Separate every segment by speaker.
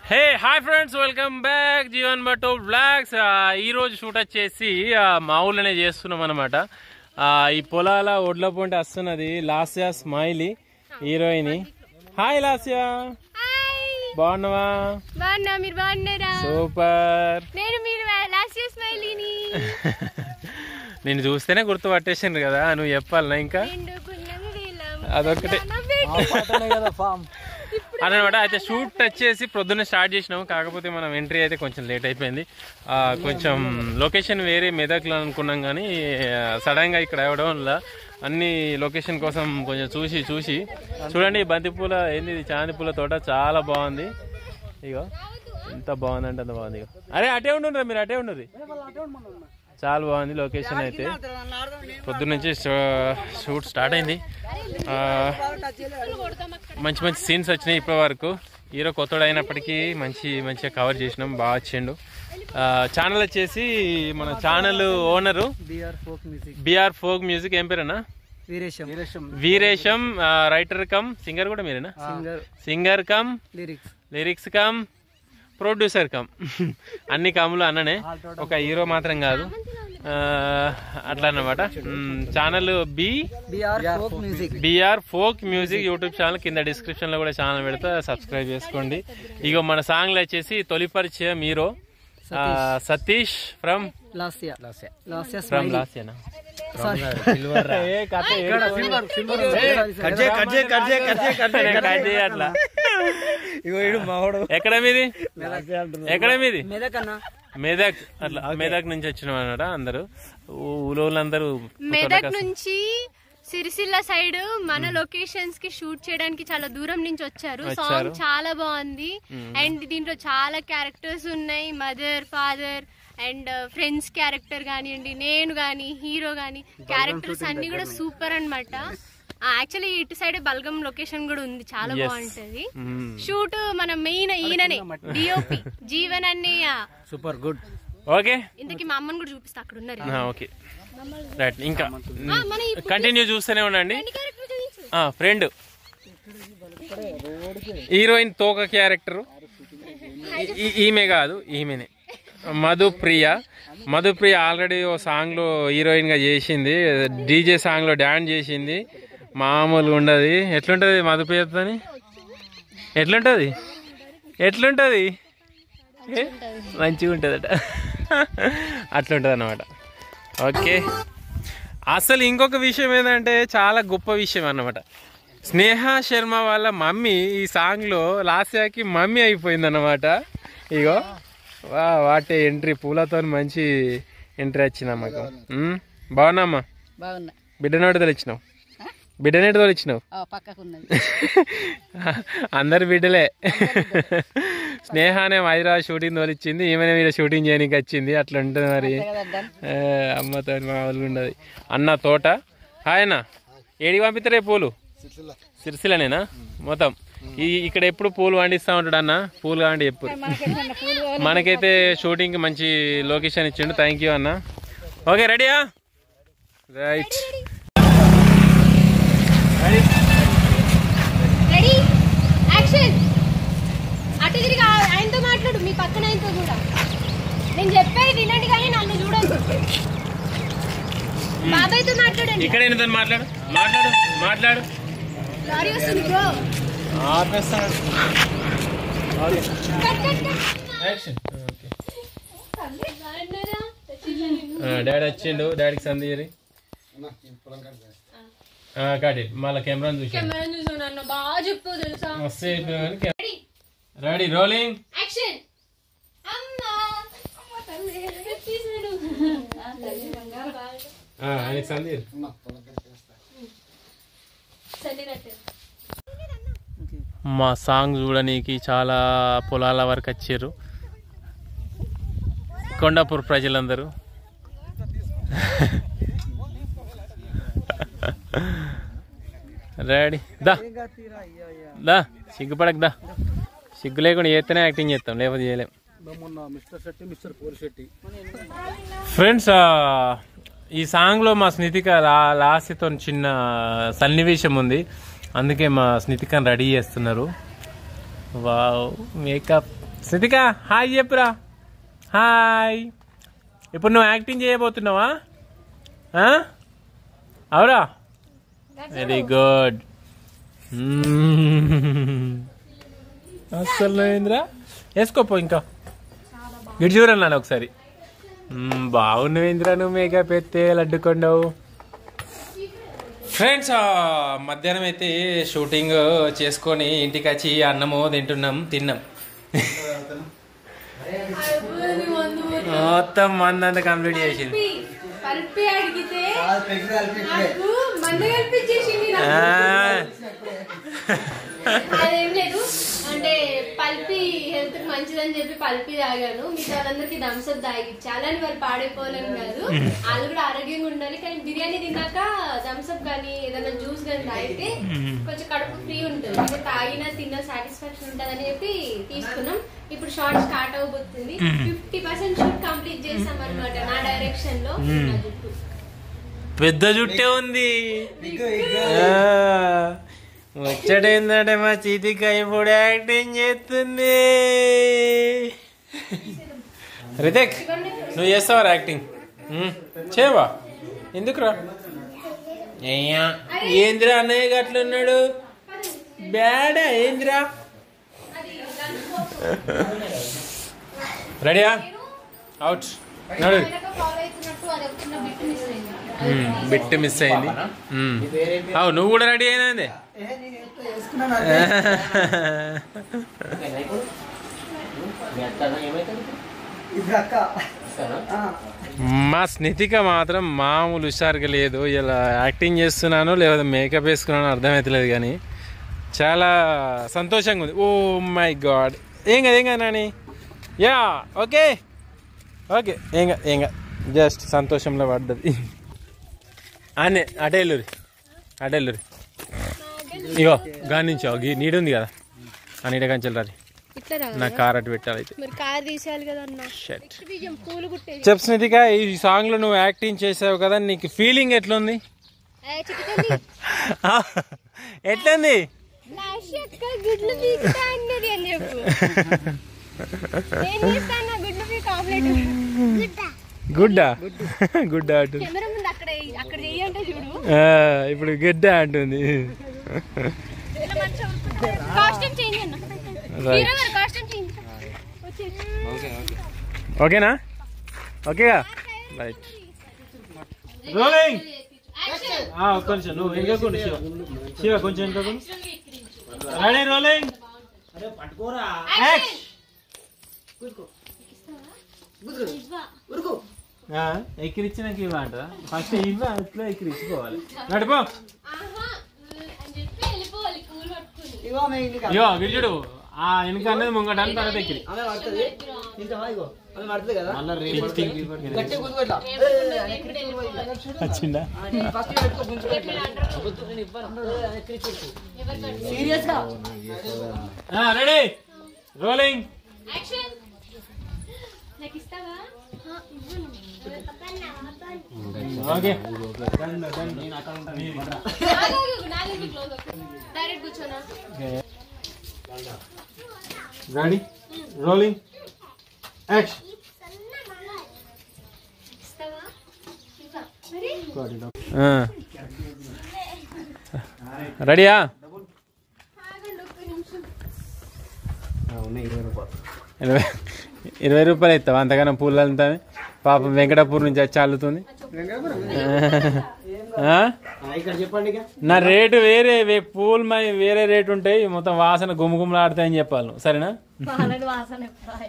Speaker 1: హే hi friends welcome back Jeevan Bhatto blogs ఈ రోజు shoot వచ్చేసి ఆ, మా ఊళ్ళోనే చేస్తున్నాం అనమాట ఈ పొలాల ఒడ్ల పొంటి వస్తున్నది Lasya smiley heroine hi Lasya బాగున్నావా
Speaker 2: బాగున్నా మీరు బాగున్నారా
Speaker 1: సూపర్
Speaker 2: నేను మీరు లాస్ట్ ఇయర్ స్మైలీని
Speaker 1: నేను చూస్తేనే గుర్తు పట్టేసిండ్రు కదా నువ్వు చెప్పాలనా ఇంకా
Speaker 2: ఎండుకున్నాం వీళ్ళం.
Speaker 1: అదొక్కటే
Speaker 2: నవ్వే.
Speaker 1: అనమాట అయితే షూట్ వచ్చేసి ప్రొద్దున్న స్టార్ట్ చేసినాము కాకపోతే మనం ఎంట్రీ అయితే కొంచెం లేట్ అయిపోయింది ఆ, కొంచెం లొకేషన్ వేరే మెదక్లో అనుకున్నాం కానీ సడన్ గా ఇక్కడ అవ్వడం వల్ల అన్ని లొకేషన్ కోసం కొంచెం చూసి చూసి చూడండి ఈ బంతిపూల ఏంది ఇది చాంది పూల తోట చాలా బాగుంది ఇగో ఎంత బాగుందంటే అంత బాగుంది ఇగో అరే అటే ఉండుర్రి మీరు అటే ఉండుర్రి చాలా బాగుంది లొకేషన్ అయితే పొద్దున్న నుంచి షూట్ స్టార్ట్ అయింది ఆ, మంచి మంచి సీన్స్ వచ్చినాయి ఇప్పటి వరకు హీరో కొత్తడు అయినప్పటికీ మంచి మంచిగా కవర్ చేసినాం బాగా వచ్చిండు ఛానల్ వచ్చేసి మన channel owner
Speaker 3: BR folk music
Speaker 1: BR folk music ఏం పేరేనా
Speaker 3: Veeresham Veeresham
Speaker 1: Veeresham writer cum singer కూడా మీరేనా
Speaker 3: singer
Speaker 1: singer cum
Speaker 3: lyrics
Speaker 1: lyrics cum producer cum అన్ని కమ్లు అన్ననే ఒక హీరో మాత్రం కాదు ఆ, అట్లా అన్నమాట channel B
Speaker 3: BR folk music
Speaker 1: BR folk music YouTube channel కింద డిస్క్రిప్షన్ లో కూడా ఛానల్ పెడతా సబ్స్క్రైబ్ చేసుకోండి ఇగో మన సాంగ్లు వచ్చేసి తొలి పరిచయం హీరో ఆ, సతీష్ ఫ్రమ్
Speaker 3: లాస్యా లాస్యా
Speaker 1: ఫ్రమ్ లాస్యనా
Speaker 3: సారీ
Speaker 1: ఏ కథ అట్లా ఎక్కడ మీది ఎక్కడ మీది
Speaker 3: మెదక్ అన్న
Speaker 1: మెదక్ అట్లా మెదక్ నుంచి వచ్చిన అనమాట అందరూ ఊళ్ళోళ్ళందరూ
Speaker 2: మెదక్ నుంచి సిరిసిల్ల సైడ్ మన లొకేషన్స్ కి షూట్ చేయడానికి చాలా దూరం నుంచి వచ్చారు సాంగ్ చాలా బాగుంది అండ్ దీంట్లో చాలా క్యారెక్టర్స్ ఉన్నాయి mother father and friends character కానివ్వండి నేను గాని హీరో గాని క్యారెక్టర్స్ అన్ని కూడా సూపర్ అన్నమాట యాక్చువల్లీ ఇటు సైడ్ బల్గం లొకేషన్ కూడా ఉంది చాలా బాగుంటది
Speaker 1: మ్మ్.
Speaker 2: షూట్ మన మెయిన్ ఈయననే డిఓపి జీవన్ అన్ని
Speaker 3: సూపర్ గుడ్
Speaker 1: ఓకే
Speaker 2: ఇంతకీ మా అమ్మని కూడా చూపిస్తా అక్కడ ఉన్నారు
Speaker 1: ఆ, ఓకే రైట్ ఇంకా
Speaker 2: ఆ, మన ఈ
Speaker 1: కంటిన్యూ చూస్తూనే ఉండండి
Speaker 2: క్యారెక్టర్ చూపించు
Speaker 1: ఫ్రెండ్ హీరోయిన్ తోక క్యారెక్టర్ ఈమె కాదు ఈమెనే మధుప్రియ మధుప్రియ ఆల్రెడీ ఓ సాంగ్ లో హీరోయిన్ గా చేసింది డీజే సాంగ్ లో డాన్స్ చేసింది మామూలుగా ఉండదు ఎట్లుంటది మధుప్రియతోని ఎట్లుంటది ఎట్లుంటది ఏ? మంచిగా ఉంటుందట అట్లుంటది అన్నమాట ఓకే అసలు ఇంకొక విషయం ఏంటంటే చాలా గొప్ప విషయం అన్నమాట స్నేహ శర్మ వాళ్ళ మమ్మీ ఈ సాంగ్లో లాస్యాకి మమ్మీ అయిపోయింది అన్నమాట ఇగో వా వాటే ఎంట్రీ పూలతో మంచి ఎంట్రీ వచ్చింది అమ్మకు బాగున్నామ్మా
Speaker 4: బాగున్నా
Speaker 1: బిడ్డనోటి తొలిచ్చినావు బిడ్డనేటి తొలిచ్చినావు
Speaker 4: ఆ, పక్కకు ఉన్నది
Speaker 1: అందరు బిడ్డలే స్నేహ అనే హైదరాబాద్ షూటింగ్ తోలిచ్చింది ఈమెనే మీద షూటింగ్ చేయడానికి వచ్చింది అట్లా ఉంటుంది మరి
Speaker 4: కదడ్డా
Speaker 1: ఏ, అమ్మతో మామూలుగా ఉండదు అన్న తోట హాయ్ అన్న ఏడికి పంపిస్తారే పూలు సిరిసిల్లనేనా మొత్తం ఈ ఇక్కడ ఎప్పుడు పూలు పండిస్తా ఉంటాడు అన్న పూలు కావండి ఎప్పుడు
Speaker 4: పూలు
Speaker 1: మనకైతే షూటింగ్ కి మంచి లొకేషన్ ఇచ్చిండు థ్యాంక్ యూ అన్న ఓకే రెడీయా రైట్
Speaker 2: రెడీ యాక్షన్ అటు తిరిగి ఆ- ఆయనతో మాట్లాడు మీ పక్కన ఆయనతో కూడా నేను చెప్పేది వినండి కానీ నన్ను చూడొద్దు బాబాయ్తో మాట్లాడండి
Speaker 1: ఇక్కడ ఏంటని మాట్లాడు మాట్లాడు మాట్లాడు
Speaker 2: లారీ వస్తుంది bro cut cut
Speaker 1: action daddy వచ్చిండు డాడీకి సందేరి కాటి మళ్ళీ కెమెరా చూసి
Speaker 2: కెమెరా చూసి నన్ను బాగా చెప్పు తెలుసా
Speaker 1: మస్తు రెడీ రోలింగ్
Speaker 2: యాక్షన్ అమ్మా అమ్మ తల్లి తీసాడు
Speaker 1: ఆయనకి సందేరి
Speaker 2: చల్లినట్టు
Speaker 1: మా సాంగ్ చూడనీకి చాలా పొలాల వరకు వచ్చారు కొండాపూర్ ప్రజలందరూ రెడీ దా దా సిగ్గుపడక దా సిగ్గు లేకుండా చేస్తేనే యాక్టింగ్ చేస్తాం లేకపోతే చేయలేం
Speaker 3: మొన్న mister Shetty mister Puri Shetty
Speaker 1: friends ఈ సాంగ్లో మా స్నితిక లా లాస్యతో చిన్న సన్నివేశం ఉంది అందుకే మా స్నితికని రెడీ చేస్తున్నారు వావ్ మేకప్ స్నితిక హాయ్ చెప్పురా హాయ్ ఇప్పుడు నువ్వు యాక్టింగ్ చేయబోతున్నావా ఆ? అవురా వెరీ గుడ్ అస్సలు నరేంద్ర వేసుకోపో ఇంకా గిడి చూడన్నాను ఒకసారి మ్మ్, బాగున్నావేంద్ర నువ్వు మేకప్ ఎత్తే లడ్డుకొండవు ఫ్రెండ్స్ ఆ, మధ్యాహ్నం అయితే షూటింగ్ చేసుకొని ఇంటికి వచ్చి అన్నము తింటున్నాం తిన్నాం మొత్తం మంది అంతా కంప్లీట్ చేసింది
Speaker 2: కలిపి అడిగితే నాకు మంద కల్పించేసింది
Speaker 1: ఆ,
Speaker 2: అదేం లేదు అంటే పల్పి హెల్త్ మంచిదని చెప్పి పల్పి తాగాను మిగతా వాళ్ళందరికి థమ్స్అప్ తాగిచ్చా అలాని వాళ్ళు పాడైపోవాలని కాదు వాళ్ళు కూడా ఆరోగ్యంగా ఉండాలి కానీ బిర్యానీ తిన్నాక థమ్స్అప్ కానీ ఏదైనా జ్యూస్ కానీ తాగితే కొంచెం కడుపు ఫ్రీ ఉంటుంది ఇంకా తాగినా తిన్నా సాటిస్ఫాక్షన్ ఉంటుందని చెప్పి తీసుకున్నాం ఇప్పుడు షార్ట్ స్టార్ట్ అవబోతుంది ఫిఫ్టీ పర్సెంట్ షూట్ కంప్లీట్ చేసాం అనమాట నా డైరెక్షన్ లో నా జుట్టు.
Speaker 1: పెద్ద జుట్టే ఉంది ఆ, ముచ్చటేందంటే మా చీతిక ఇప్పుడు యాక్టింగ్ చేస్తుంది రితిక్ నువ్వు చేస్తావా యాక్టింగ్ ఉమ్, చేయవా ఎందుకురా అయ్యా ఏంద్రా అన్నయ్య గట్లున్నాడు బ్యాడా ఏంద్రా రెడీయా అవుట్ నడు
Speaker 2: ఫాలో అవుతున్నట్టు అది ఒక చిన్న బిట్ మిస్ అయింది
Speaker 1: మ్మ్, బిట్ మిస్ అయింది మ్మ్. అవు నువ్వు కూడా రెడీ అయినా మా స్నితిక మాత్రం మామూలు హుషారుగా లేదు ఇలా యాక్టింగ్ చేస్తున్నాను లేదా మేకప్ వేసుకున్నాను అర్థమవుతలేదు కానీ చాలా సంతోషంగా ఉంది ఓ మై గాడ్ ఏం కదా ఏం కదా నాని యా ఓకే ఓకే ఏం కాదు ఏం కాదు జస్ట్ సంతోషంలో పడ్డది అనే అటెళ్ళురి అటెళ్ళురి ఇగో గానించో గీ నీడుంది కదా ఆ నీడ కంచెలు
Speaker 2: ఇట్లా రా
Speaker 1: నా కార్ అటు పెట్టాలి అయితే
Speaker 2: మరి కార్ తీసేయాలి కదా అన్న
Speaker 1: షట్
Speaker 2: బీజం పూలు కుట్టేది
Speaker 1: చెప్ స్నితిక ఈ సాంగ్ లో నువ్వు యాక్టింగ్ చేసావు కదా నీకు ఫీలింగ్ ఎట్లుంది
Speaker 2: ఏ, చిట్టుతల్లి,
Speaker 1: ఎట్లుంది
Speaker 2: లాస్ట్ అక్క గుడ్లు పీకుతా అన్నది అని చెప్పు ఏం చేస్తాను గుడ్లు పీక్ ఆమ్లెట్
Speaker 1: గుడ్డా గుడ్డా అంటుంది
Speaker 2: కెమెరా ముందు అక్కడ అక్కడ చెయ్యంటే చూడు
Speaker 1: ఆ, ఇప్పుడు గడ్డ అంటుంది
Speaker 2: కాస్ట్యూమ్ చేంజ్ అన్న
Speaker 1: Right.
Speaker 2: హీరో గారు కాస్ట్యూమ్ చేంజ్
Speaker 1: ఓకేనా ఓకేగా రైట్ రోలింగ్ ఒక్క నిమిషం నువ్వు వెనుకకుండా శివ శివ కొంచెం వెనుకకుండా రెడీ రోలింగ్ ఎక్కిరిచ్చినాక ఇవ్వంట ఫస్ట్ ఇవ్వ అట్లా ఎక్కిరిచ్చుకోవాలి నడిపో
Speaker 2: అని చెప్పి వెళ్ళిపోవాలి పూలు పట్టుకుని
Speaker 1: ఇగో గిల్లుడు ఆ వెనుక అనేది ముంగట అని తర్వాత ఎక్కిరి వచ్చిందా రెడీ రోలింగ్
Speaker 2: యాక్షన్ నాకు ఇస్తావా ఇవ్వను
Speaker 1: ఓకే
Speaker 2: డైరెక్ట్ కూర్చోనా
Speaker 1: రెడీ రోలింగ్ యాక్షన్
Speaker 2: ఇస్తావా ఇవ్వ. మరి
Speaker 1: రెడీయా
Speaker 2: ఆగండి ఒక్క నిమిషం
Speaker 1: ఇరవై ఇరవై రూపాయలు ఇస్తావా అంతగానో పూలు అంతా పాపం వెంకటాపూర్ నుంచి వచ్చి అల్లుతుంది ఆ?
Speaker 3: ఇక్కడ చెప్పండి ఇక.
Speaker 1: నా రేటు వేరే వే- పూలు మై వేరే రేటు ఉంటాయి మొత్తం వాసన గుమ్మ గుమ్మలు ఆడతాయని చెప్పాలి నువ్వు. సరేనా
Speaker 2: పాలన వాసన ఎప్పుడు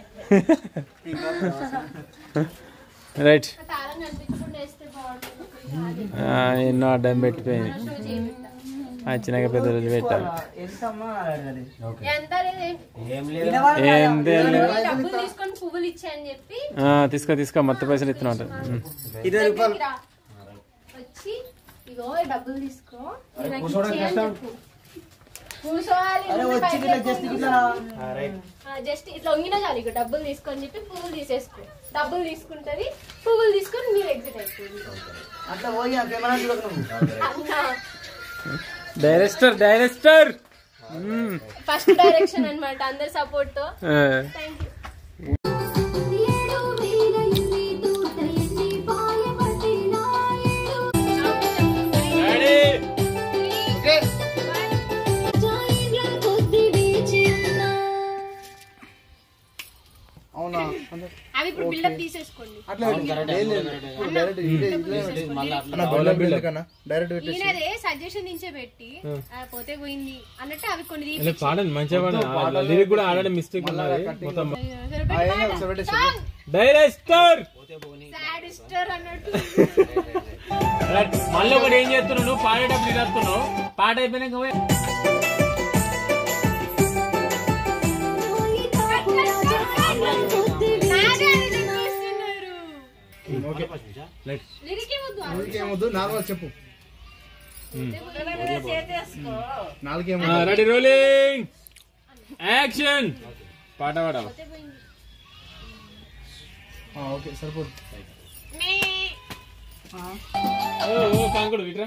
Speaker 1: రైట్
Speaker 2: తాళం కనిపించకుండా వేస్తే బాగుంటుంది
Speaker 1: ఆ, ఎన్నో అడ్డం పెట్టిపోయింది వచ్చినాక పెద్ద రోజు పెట్టాలి
Speaker 3: ఎంతమ్మా అది?
Speaker 2: ఎంత లేదు
Speaker 3: ఏం లేదు
Speaker 1: ఏం తెలియదు.
Speaker 2: డబ్బులు తీసుకొని పువ్వులు ఇచ్చాయని చెప్పి
Speaker 1: ఆ, తీసుకో తీసుకో మొత్తం పైసలు ఇస్తున్నా ఉంటా. ఉమ్.
Speaker 3: ఇరవై రూపాయలు
Speaker 2: దగ్గరికి రా. వచ్చి ఇగో ఈ డబ్బులు తీసుకో ఇది నాకు ఇచ్చేయని చెప్పు. కూర్చోవాలి
Speaker 3: అరే
Speaker 2: ముందు
Speaker 3: వచ్చి
Speaker 2: పైకి
Speaker 3: ఇట్లా
Speaker 2: ఎక్కు.
Speaker 3: జస్ట్ ఇట్లా ఆ, రైట్.
Speaker 2: ఆ, జస్ట్ ఇట్లా వంగినా చాలు ఇక డబ్బులు తీసుకొని చెప్పి పువ్వులు తీసేసుకో డబ్బులు తీసుకుంటది పువ్వులు తీసుకొని మీరు ఎగ్జిట్ అయిపోయింది
Speaker 3: అట్లా పోయి ఆ కెమెరా చూడకు నువ్వు
Speaker 2: అన్నా
Speaker 1: డైరెక్టర్ డైరెక్టర్
Speaker 2: ఫస్ట్ డైరెక్షన్ అన్నమాట అందరి సపోర్ట్ తో
Speaker 1: ఆ,
Speaker 2: థ్యాంక్ యూ
Speaker 4: ఏడు వేల ఎన్ని తూట ఎన్ని పాయపట్టిన జాయిల కొద్ది వేచిన
Speaker 3: అవునా
Speaker 2: అవి ఇప్పుడు బిల్డప్ తీసేసుకోండి
Speaker 3: అట్లా డైరెక్ట్ డైరెక్ట్ పెట్టేసి
Speaker 2: ఈయనదే సజెషన్ నుంచే పెట్టి ఆ, పోతే పోయింది అన్నట్టు అవి కొన్ని తీపి
Speaker 1: పాడండి మంచిగా పాడండి లిరిక్ కూడా ఆల్రెడీ మిస్టేక్ ఉన్నది మొత్తం
Speaker 3: ఆ, ఏం కాదు, ఒకసారి పెట్టేసి
Speaker 1: డైరెక్టర్
Speaker 2: సాడ్ స్టార్ అన్నట్టు
Speaker 1: మళ్ళీ ఒకటి ఏం చేస్తున్నావు నువ్వు పాడేటప్పుడు ఇది వస్తున్నావు పాట అయిపోయినాక పోయి
Speaker 2: నాదే అని చెప్పేస్తున్నారు.
Speaker 1: Let's.
Speaker 2: లిరికే వద్దు
Speaker 3: నాలుగేమొద్దు నాలుగు చెప్పు నాలుగేమో
Speaker 1: రెడీ రోలింగ్ యాక్షన్ పాట పాడాలి
Speaker 3: ఓకే సరిపోదు
Speaker 2: మే.
Speaker 1: ఓ ఓ కాంకుడు విట్రా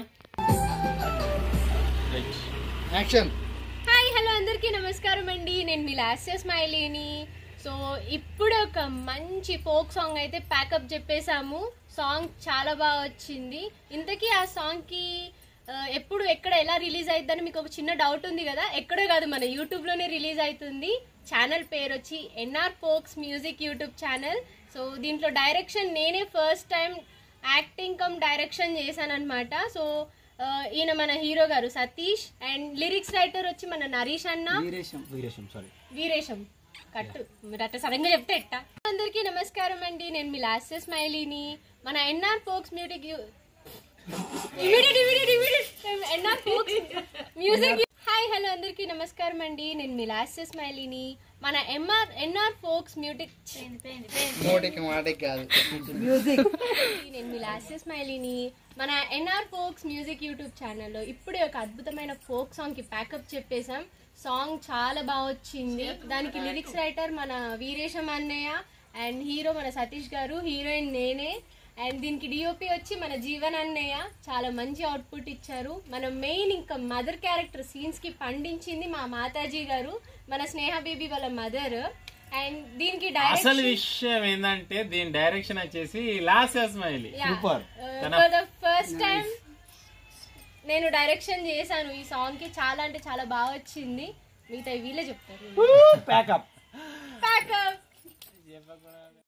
Speaker 3: యాక్షన్
Speaker 2: హాయ్ హలో అందరికీ నమస్కారం అండి నేను మీ లాస్య స్మైలీని సో ఇప్పుడు ఒక మంచి ఫోక్ సాంగ్ అయితే ప్యాకప్ చెప్పేశాము సాంగ్ చాలా బాగా వచ్చింది ఇంతకీ ఆ సాంగ్కి ఆ, ఎప్పుడు ఎక్కడ ఎలా రిలీజ్ అవుతుందని మీకు ఒక చిన్న డౌట్ ఉంది కదా ఎక్కడో కాదు మన యూట్యూబ్లోనే రిలీజ్ అవుతుంది ఛానల్ పేరు వచ్చి NR folks music YouTube channel so దీంట్లో డైరెక్షన్ నేనే first time acting cum direction చేశాను అనమాట సో ఆ, ఈయన మన హీరో గారు సతీష్ అండ్ లిరిక్స్ రైటర్ వచ్చి మన నరీష్ అన్న వీరేశం కట్టు మీరు అట్లా సడన్ గా చెప్తే ఎట్టా అందరికీ నమస్కారం అండి నేను మీ లాస్ట్ స్మైలీని మన NR folks music immediate immediate immediate NR folks music hi hello అందరికీ నమస్కారం అండి నేను మీ లాస్ట్ స్మైలీని మన ఎంఆర్ ఎన్ఆర్ ఫోక్స్ మ్యూజిక్
Speaker 3: నోటికి మాటకి కాదు
Speaker 2: నేను మీ లాస్ట్ స్మైలీని మన ఎన్ఆర్ ఫోక్స్ మ్యూజిక్ యూట్యూబ్ ఛానల్లో ఇప్పుడే ఒక అద్భుతమైన ఫోక్ సాంగ్ కి ప్యాకప్ చెప్పేశాం సాంగ్ చాలా బాగా వచ్చింది దానికి లిరిక్స్ రైటర్ మన వీరేశం అన్నయ్య అండ్ హీరో మన సతీష్ గారు హీరోయిన్ నేనే అండ్ దీనికి డిఓపి వచ్చి మన జీవన్ అన్నయ్య చాలా మంచి అవుట్పుట్ ఇచ్చారు మన మెయిన్ ఇంకా మదర్ క్యారెక్టర్ సీన్స్ కి పండించింది మా మాతాజీ గారు మన స్నేహ బేబీ వాళ్ళ మదర్ అండ్ దీనికి
Speaker 1: అసలు
Speaker 2: డైరెక్షన్
Speaker 1: విషయం ఏంటంటే దీని డైరెక్షన్ వచ్చేసి last smiley
Speaker 3: super
Speaker 2: for the first time నేను డైరెక్షన్ చేశాను ఈ సాంగ్ కి చాలా అంటే చాలా బాగా వచ్చింది మిగతా వీళ్ళే చెప్తారు
Speaker 3: ప్యాకప్
Speaker 2: ప్యాకప్